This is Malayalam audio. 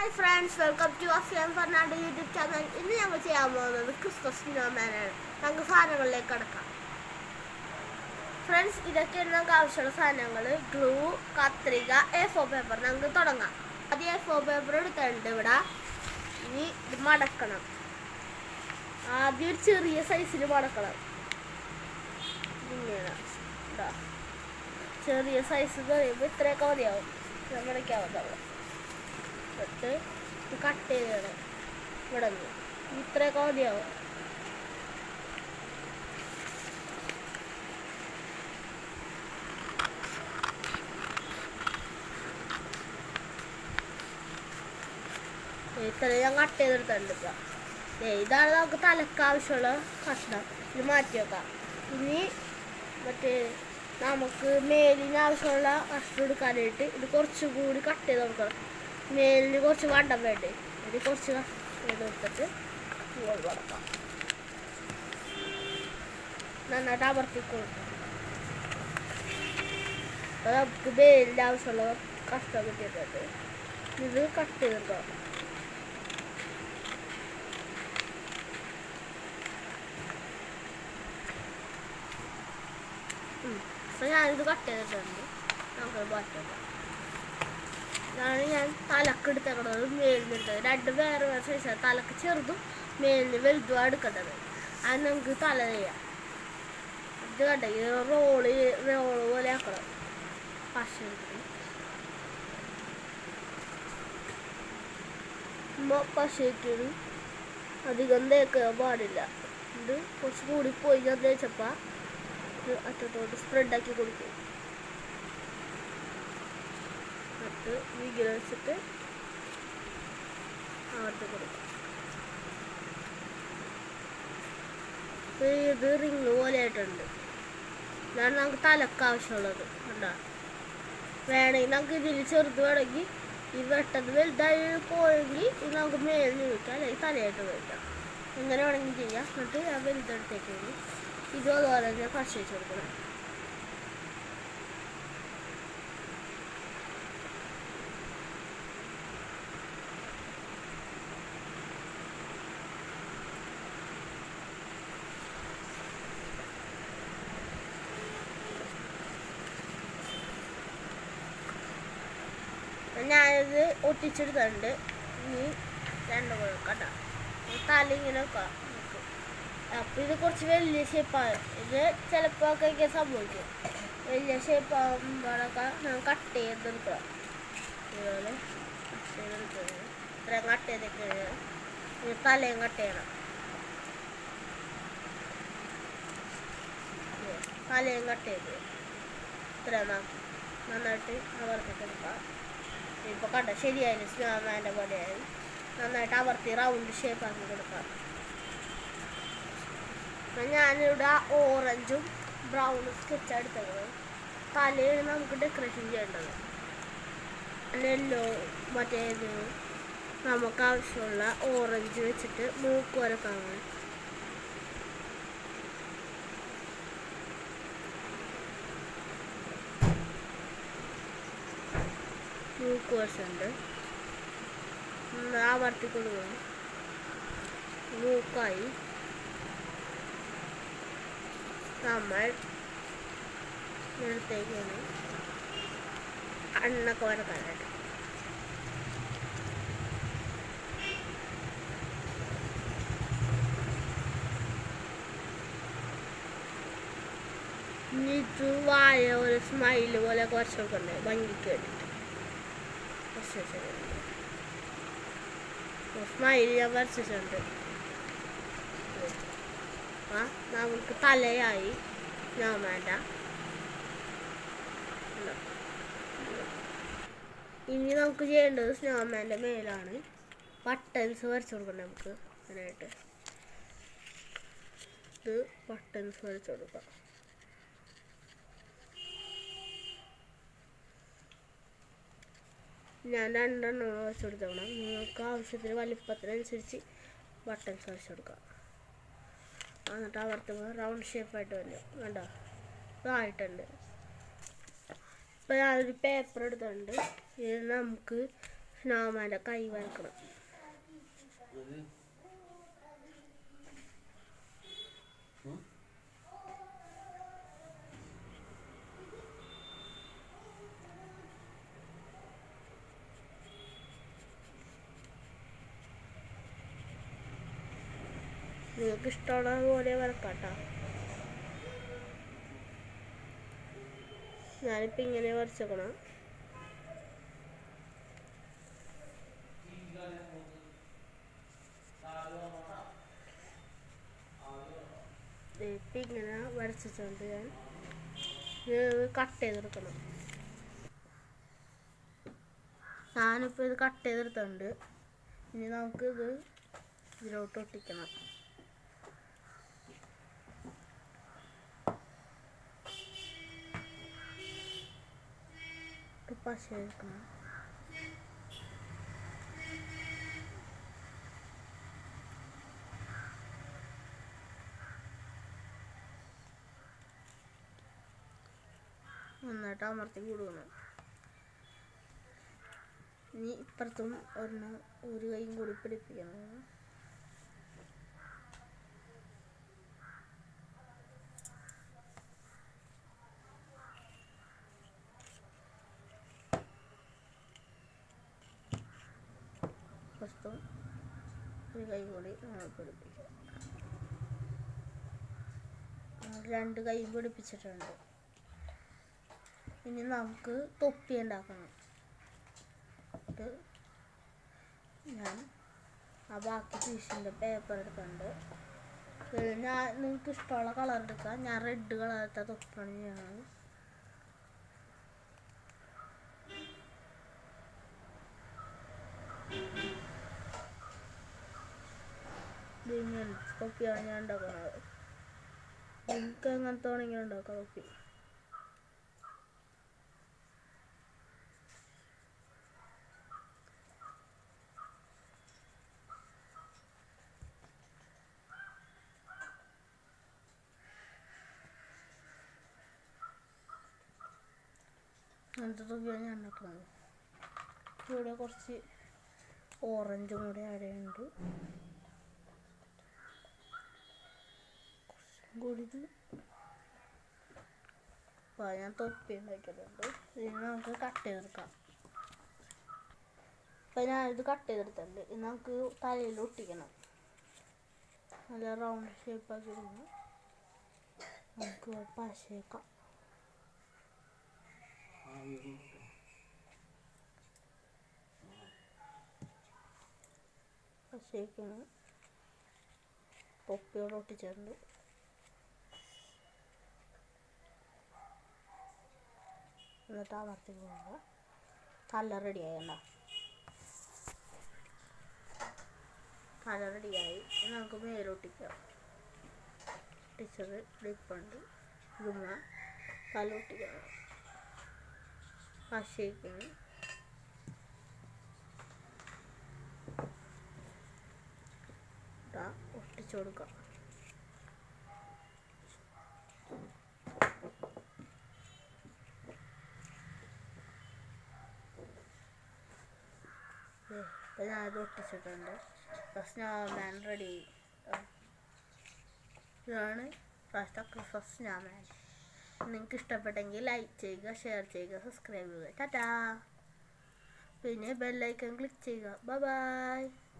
Hi friends welcome to Afiyan Fernand YouTube channel ഇന്ന് ഞങ്ങൾ ചെയ്യാൻ പോകുന്നത് ക്രിസ്മസ് സ്നോമാനാണ് നമുക്ക് സാധനങ്ങളിലേക്ക് കടക്കാം ഫ്രണ്ട്സ് ഇതൊക്കെയാണ് നമുക്ക് ആവശ്യമുള്ള സാധനങ്ങൾ ഗ്ലൂ കത്രിക എ ഫോർ പേപ്പർ നമുക്ക് തുടങ്ങാം ആദ്യം എ ഫോർ പേപ്പർ എടുത്തിട്ടുണ്ട് ഇവിടെ ഇനി ഇത് മടക്കണം ആദ്യം ഒരു ചെറിയ സൈസിൽ മടക്കണം ഇങ്ങനെ ഇതാ. ചെറിയ സൈസ് കഴിയുമ്പോൾ ഇത്രയൊക്കെ മതിയാവും മടക്കാവുന്നുള്ളൂ എന്നിട്ട് ഇത് കട്ട് ചെയ്യണം ഇവിടെ നിന്ന് ഇത്രയൊക്കെ മതിയാവും ഇത്ര ഞാൻ കട്ട് ചെയ്തെടുത്തിട്ടുണ്ട് ഇപ്പം ദേ ഇതാണ് നമുക്ക് തലക്ക് ആവശ്യമുള്ള കഷ്ണം ഇത് മാറ്റി വെക്കാം ഇനി മറ്റേ നമുക്ക് മേലിന് ആവശ്യമുള്ള കഷ്ണം എടുക്കാനായിട്ട് ഇത് കുറച്ചും കൂടി കട്ട് ചെയ്ത് കൊടുക്കണം മേലിന് കുറച്ച് വണ്ടം വേണ്ടേ ഇത് കുറച്ച് ചെയ്ത് കൊടുത്തിട്ട് ഇങ്ങോട്ട് കൊടുക്കാം നന്നായിട്ട് അമർത്തി കൊടുക്കാം അപ്പോൾ നമുക്ക് മേലിൻ്റെ ആവശ്യമുള്ള കഷ്ണം കിട്ടിയിട്ടുണ്ട് ഇത് കട്ട് ചെയ്തെടുക്കാം അപ്പോൾ ഞാനിത് കട്ട് ചെയ്തിട്ടുണ്ട് നമുക്ക് മാറ്റാം ഇതാണ് ഞാൻ തലക്ക് എടുത്തേക്കുന്നത് മേലിന് എടുത്തത് രണ്ട് വേറെ വേറെ സൈസാണ് തലക്ക് ചെറുതും മേലിന് വലുതുമാണ് എടുക്കേണ്ടത് അത് നമുക്ക് തല ചെയ്യാം ഇത് കണ്ട ഈ റോള് റോള് പോലെ ആക്കണം പശ എടുക്കണം പശ ഇട്ടത് അധികം തേക്കാൻ പാടില്ല ഇത് കുറച്ച് കൂടി പോയി ഞാൻ തേച്ചപ്പോൾ ഇത് അറ്റത്തോട്ട് സ്പ്രെഡാക്കി കൊടുക്കും എന്നിട്ട് ഇങ്ങനെ വെച്ചിട്ട് അകത്ത് കൊടുക്കും ഇപ്പൊ ഇത് റിങ് പോലെ ആയിട്ടുണ്ട് ഇതാണ് നമുക്ക് തലക്ക് ആവശ്യമുള്ളത് കണ്ടോ വേണമെങ്കിൽ നമുക്ക് ഇതിൽ ചെറുത് വേണമെങ്കിൽ ഈ വെട്ടത് വലുതായി പോയെങ്കിൽ ഇത് നമുക്ക് മേലിന് വയ്ക്കാം അല്ലെങ്കിൽ തലയായിട്ട് വയ്ക്കാം എങ്ങനെ വേണമെങ്കിൽ ചെയ്യാം എന്നിട്ട് ആ വലുതെടുത്തേക്ക് വേണ്ടി ഇതും അതുപോലെ തന്നെ പശ വെച്ച് കൊടുക്കണം ഞാനിത് ഒട്ടിച്ചെടുത്തിട്ടുണ്ട് ഇനി രണ്ടും കൂടെ കണ്ട തല ഇങ്ങനെ വെക്കാം നമുക്ക്. അപ്പൊ ഇത് കുറച്ച് വലിയ ഷേപ്പാണ് ഇത് ചിലപ്പോൾ ഒക്കെ സംഭവിക്കും വലിയ ഷേപ്പ് ആകുമ്പോഴൊക്കെ ഞാൻ കട്ട് ചെയ്തെടുക്കുക ഇതുപോലെ കട്ട് ചെയ്തെടുക്കുക ഇത്രയും കട്ട് ചെയ്തൊക്കെ ഇത് തലയും കട്ട് ചെയ്യണം ഇത് തലയും കട്ട് ചെയ്ത് ഇത്രയും നാക്കി നന്നായിട്ട് അമർത്തിട്ടെടുക്കാം ഇപ്പോൾ കണ്ട ശരിയായാലും സ്നോമാൻ്റെ പോലെയായി നന്നായിട്ട് അമർത്തി റൗണ്ട് ഷേപ്പ് ആക്കി കൊടുക്കാം അപ്പം ഞാനിവിടെ ഓറഞ്ചും ബ്രൗണും സ്കെച്ച് എടുത്തത് തലയാണ് നമുക്ക് ഡെക്കറേഷൻ ചെയ്യേണ്ടത് യെല്ലോ മറ്റേത് നമുക്ക് ആവശ്യമുള്ള ഓറഞ്ച് വെച്ചിട്ട് മൂക്ക് വരക്കാൻ വേണ്ടി മൂക്ക് വശമുണ്ട് ആവർത്തി കൊടുക്കുക മൂക്കായി നമ്മൾ നേരത്തേക്കാണ് കണ്ണൊക്കെ വരക്കാനായിട്ട് ഇനി ഇത് വായ ഒരു സ്മൈല് പോലെ കുറച്ച് കൊടുക്കണ്ടേ ഭംഗിക്ക് വേണ്ടിയിട്ട് സ്മൈൽ ഞാൻ വരച്ചിട്ടുണ്ട് ആ നമുക്ക് തലയായി ഞാൻ വേണ്ട ഇനി നമുക്ക് ചെയ്യേണ്ടത് സ്നോമാൻ്റെ മേലാണ് ബട്ടൺസ് വരച്ചു കൊടുക്കണം നമുക്ക് അതിനായിട്ട് ഇത് ബട്ടൺസ് വരച്ചു കൊടുക്കാം ഞാൻ രണ്ടെണ്ണം വെച്ച് കൊടുത്തോണം നിങ്ങൾക്ക് ആവശ്യത്തിന് വലിപ്പത്തിനനുസരിച്ച് ബട്ടൺസ് വെച്ച് കൊടുക്കാം എന്നിട്ട് അവിടുത്തെ റൗണ്ട് ഷേപ്പായിട്ട് വരും കണ്ടോ ഇതായിട്ടുണ്ട് ഇപ്പം ഞാനൊരു പേപ്പർ എടുത്തിട്ടുണ്ട് ഇത് നമുക്ക് സ്നോമാൻ്റെ കൈ വരക്കണം അത് ഉം? നിങ്ങൾക്ക് ഇഷ്ടമുള്ള പോലെ വരക്കാട്ടോ ഞാനിപ്പോൾ ഇങ്ങനെ വരച്ചേക്കണം ഇപ്പം ഇങ്ങനെ വരച്ചിട്ടുണ്ട് ഞാൻ ഇത് കട്ട് ചെയ്തെടുക്കണം ഞാനിപ്പോൾ ഇത് കട്ട് ചെയ്തെടുത്തിട്ടുണ്ട് ഇനി നമുക്ക് ഇത് ഇതിലോട്ട് ഒട്ടിക്കണം ഇട്ട് പശ വെക്കണം നന്നായിട്ട് അമർത്തി കൊടുക്കണം ഇനി ഇപ്പുറത്തും ഒരെണ്ണം ഒരു കൈയും കൂടി പിടിപ്പിക്കണം ഇപ്പുറത്തും ഒരു കൈ കൂടി നമ്മൾ പിടിപ്പിക്കാം നമ്മൾ രണ്ട് കൈയും പിടിപ്പിച്ചിട്ടുണ്ട് ഇനി നമുക്ക് തൊപ്പി ഉണ്ടാക്കണം ഇത് ഞാൻ ആ ബാക്കി പീസിൻ്റെ പേപ്പർ എടുക്കുന്നുണ്ട് ഇത് ഞാൻ നിങ്ങൾക്ക് ഇഷ്ടമുള്ള കളർ എടുക്കാം ഞാൻ റെഡ് കളറത്തെ തൊപ്പിയാണ് ചെയ്യണത് ഇത് ഇങ്ങനത്തെ തൊപ്പിയാണ് ഞാൻ ഉണ്ടാക്കുന്നത് നിങ്ങൾക്ക് എങ്ങനത്തെ വേണമെങ്കിലും ഉണ്ടാക്കാം തൊപ്പി അങ്ങനത്തെ തൊപ്പിയാണ് ഞാൻ ഉണ്ടാക്കുന്നത് ഇവിടെ കുറച്ച് ഓറഞ്ചും കൂടി ആഡ് ചെയ്യുന്നുണ്ട് കുറച്ചും കൂടി ഇത് അപ്പോൾ ഞാൻ തൊപ്പി ഉണ്ടാക്കിയിട്ടുണ്ട് ഇതിന് നമുക്ക് കട്ട് ചെയ്തെടുക്കാം അപ്പോൾ ഞാനിത് കട്ട് ചെയ്തെടുത്തിട്ടുണ്ട് ഇത് നമുക്ക് തലയിൽ ഒട്ടിക്കണം നല്ല റൗണ്ട് ഷേപ്പ് ആക്കി എടുക്കണം നമുക്ക് പശയേക്കാം ആവി കൊണ്ടോ? പശയ്ക്കാണ് തൊപ്പിയോട് ഒട്ടിച്ചിട്ടുണ്ട് എന്നിട്ട് അമർത്തി പോകുക തല റെഡി ആയണ്ട തല റെഡിയായി ഇനി നമുക്ക് മേലൊട്ടിക്കാം ഒട്ടിച്ചത് ഡിപ്പുണ്ട് ഇതുമ്മ തല ഒട്ടിക്കണം പശയ്ക്കാണ് ഇതാ ഒട്ടിച്ചു കൊടുക്കാം ദേ, ഇപ്പൊ ഞാനിത് ഒട്ടിച്ചിട്ടുണ്ട് സ്നോമാൻ റെഡി ഇതാണ് പ്രാവശ്യത്തെ ക്രിസ്മസ് സ്നോമാൻ നിങ്ങൾക്ക് ഇഷ്ടപ്പെട്ടെങ്കിൽ ലൈക്ക് ചെയ്യുക ഷെയർ ചെയ്യുക സബ്സ്ക്രൈബ് ചെയ്യുക ടാറ്റാ പിന്നെ ബെല്ലൈക്കൺ ക്ലിക്ക് ചെയ്യുക ബൈ ബൈ